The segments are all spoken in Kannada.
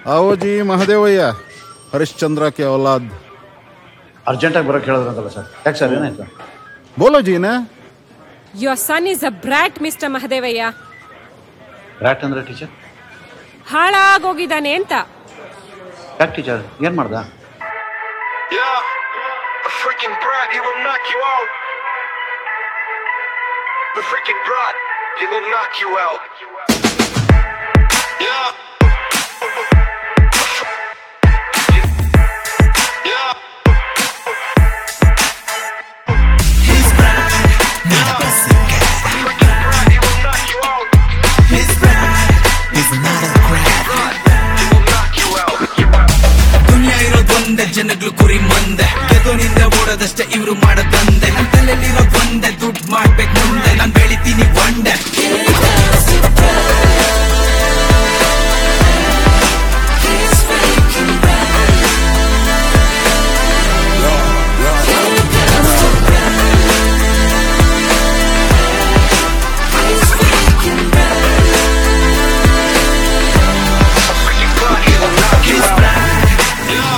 आओ जी महादेवಯ್ಯ ಹರಿಶ್ಚಂದ್ರ ಕೆ ಔಲಾದ್ ಅರ್ಜೆಂಟಾಗಿ ಬರೋಕ್ಕೆ ಹೇಳಿದ್ರಂತಲ್ಲ ಸರ್ ಯಾಕೆ ಸರ್ ಏನಾಯ್ತು ಬೋಲೋ ಜೀನ Your son is a brat, Mr. Mahadevaiah rat ಅಂದ್ರೆ ಟೀಚರ್ ಹಾಳಾಗೋಗಿದ್ದಾನೆ ಅಂತ ಯಾಕೆ ಟೀಚರ್ ಏನು ಮಾಡ್ದ Yeah, a freaking brat, he will knock you out. The freaking brat, he will knock you out. Yeah. Yeah. Freaking brat, he will knock you out. He will knock you out. ದುನಿಯಾ ಇರೋದ್ ಒಂದೇ ಜನಗಳು ಕುರಿ ಮಂದೆ ಗೆದೋನಿಂದ ಓಡೋದಷ್ಟೇ ಇವ್ರು ಮಾಡೋದಂದೆ ನನ್ ತಲೆಯಲ್ಲಿರೋದ್ ಒಂದೇ ದುಡ್ಡು ಮಾಡ್ಬೇಕು ಮುಂದೆ ನಾನ್ ಬೆಳಿತೀನಿ ಒಂಡೆ Freaking brat, he will knock you out.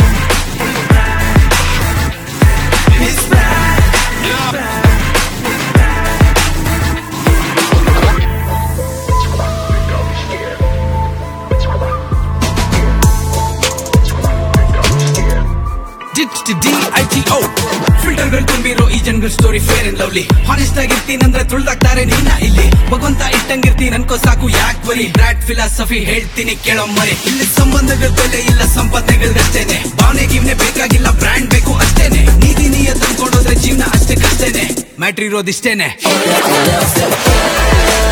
D I T O ಫಿಲ್ಟರ್ಗಳು ತುಂಬಿರೋ ಈ ಜನಗಳ story Fair and Lovely honest ಆಗಿರ್ತೀನಂದ್ರೆ ತುಳ್ದಾಕ್ತಾರೆ ನಿನ್ನ ಇಲ್ಲಿ ಭಗವಂತ ಇಟ್ಟಂಗಿರ್ತೀನಿ ಅನ್ಕೋ ಸಾಕು ಯಾಕೆ ಬರೀ ಬ್ರಾಡ್ ಫಿಲಾಸಫಿ ಹೇಳ್ತೀನಿ ಕೇಳೋ ಮರಿ ಇಲ್ಲಿ ಸಂಬಂಧಗಳ ಬೆಲೆ ಇಲ್ಲ ಸಂಪಾದನೆಗಳ್ಗಷ್ಟೇನೆ ಭಾವನೆ ಗಿವ್ನೆ ಬೇಕಾಗಿಲ್ಲ ಬ್ರ್ಯಾಂಡ್ ಬೇಕು ಅಷ್ಟೇನೆ ನೀತಿ ನೀಯ ತಂದ್ಕೊಂಡೋದ್ರೆ ಜೀವನ ಅಷ್ಟೇ ಕಷ್ಟೇನೆ ಮ್ಯಾಟ್ರ್ ಇರೋದಿಷ್ಟೇನೆ